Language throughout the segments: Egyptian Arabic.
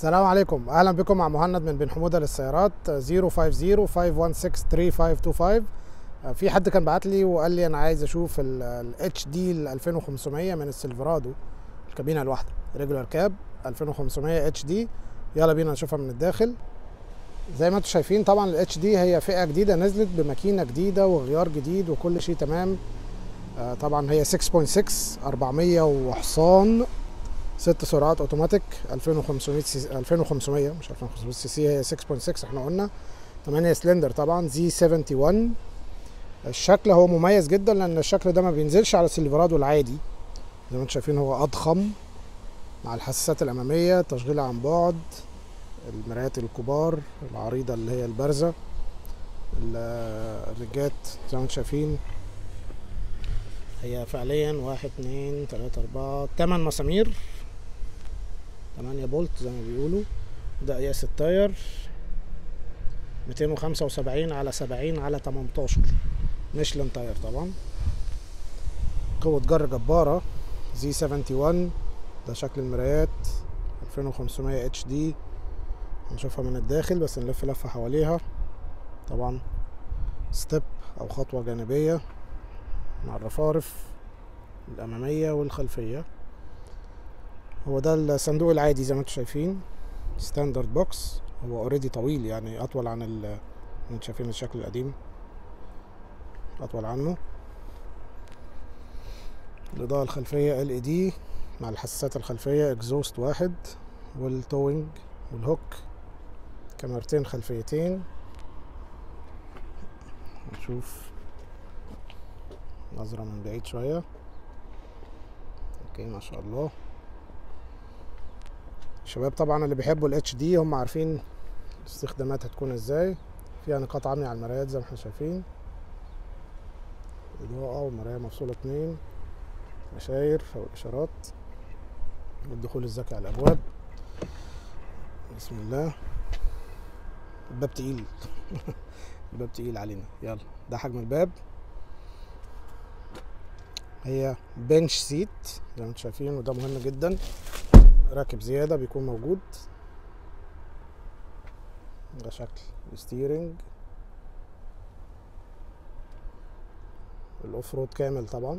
السلام عليكم اهلا بكم مع مهند من بن حموده للسيارات 050 516 3525 في حد كان بعت لي وقال لي انا عايز اشوف الاتش دي ال 2500 من السيلفرادو الكابينه الواحده ريجولار كاب 2500 اتش دي يلا بينا نشوفها من الداخل زي ما انتم شايفين طبعا الاتش دي هي فئه جديده نزلت بماكينه جديده وغيار جديد وكل شيء تمام آه، طبعا هي 6.6 400 وحصان ست سرعات اوتوماتيك 2500 سي 2500 مش 2500 سي سي هي 6.6 احنا قلنا 8 سلندر طبعا زي 71 الشكل هو مميز جدا لان الشكل ده ما بينزلش على السيلفرادو العادي زي ما انتم شايفين هو اضخم مع الحساسات الاماميه تشغيل عن بعد المرايات الكبار العريضه اللي هي البارزه الرجات زي ما انتم شايفين هي فعليا واحد اتنين تلاتة اربعة تمن مسامير تمانية بولت زي ما بيقولوا ده قياس التاير ميتين وخمسة وسبعين على سبعين على تمنتاشر ميشلان تاير طبعا قوة جر جبارة زي سفنتي ون ده شكل المرايات الفين وخمسمية اتش دي هنشوفها من الداخل بس نلف لفة حواليها طبعا ستيب او خطوة جانبية مع الرفارف الأمامية والخلفية هو ده الصندوق العادي زي ما انتم شايفين ستاندرد بوكس هو اوريدي طويل يعني أطول عن ال انتم شايفين الشكل القديم أطول عنه الإضاءة الخلفية ال اي دي مع الحساسات الخلفية اكزوست واحد والتوينج والهوك كاميرتين خلفيتين نشوف نظرة من بعيد شوية اوكي ما شاء الله الشباب طبعا اللي بيحبوا الاتش دي هم عارفين الاستخدامات هتكون ازاي فيها نقاط عمي على المرايات زي ما احنا شايفين اضاءة والمراية مفصولة اتنين مشاير او اشارات والدخول الذكي على الابواب بسم الله الباب تقيل الباب تقيل علينا يلا ده حجم الباب هي بنش سيت زي ما انتم شايفين وده مهم جدا راكب زيادة بيكون موجود ده شكل الستيرنج الاوف رود كامل طبعا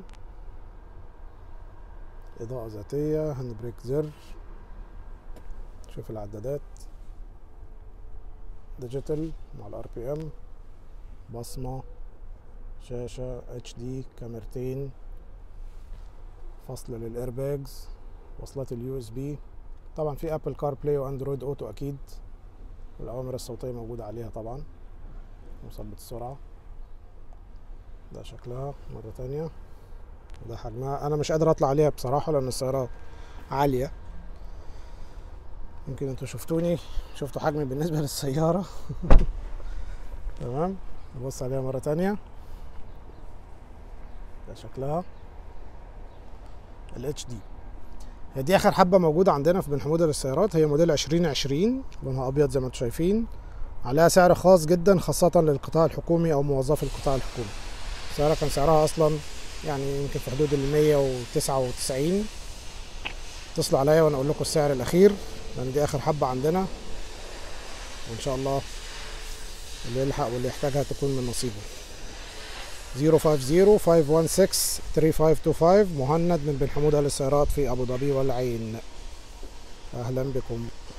اضاءة ذاتية هاند بريك زر شوف العدادات ديجيتال مع الار بي ام بصمة شاشة اتش دي كاميرتين فصل للايرباجز وصلات اليو اس بي طبعا في ابل كار بلاي واندرويد اوتو اكيد والاوامر الصوتيه موجوده عليها طبعا مثبت السرعه ده شكلها مره تانية وده حجمها انا مش قادر اطلع عليها بصراحه لان السياره عاليه يمكن انتوا شفتوني شفتوا حجمي بالنسبه للسياره تمام نبص عليها مره تانية ده شكلها الاتش دي هي دي اخر حبه موجوده عندنا في بن حموده للسيارات هي موديل 2020 لونها ابيض زي ما انتم شايفين عليها سعر خاص جدا خاصه للقطاع الحكومي او موظفي القطاع الحكومي السياره كان سعرها اصلا يعني يمكن في حدود ال 199 اتصلوا عليا وانا اقول لكم السعر الاخير لان دي اخر حبه عندنا وان شاء الله اللي يلحق واللي يحتاجها تكون من نصيبه 050 516 3525 مهند من بن حمودة للسيارات في أبو ظبي والعين أهلا بكم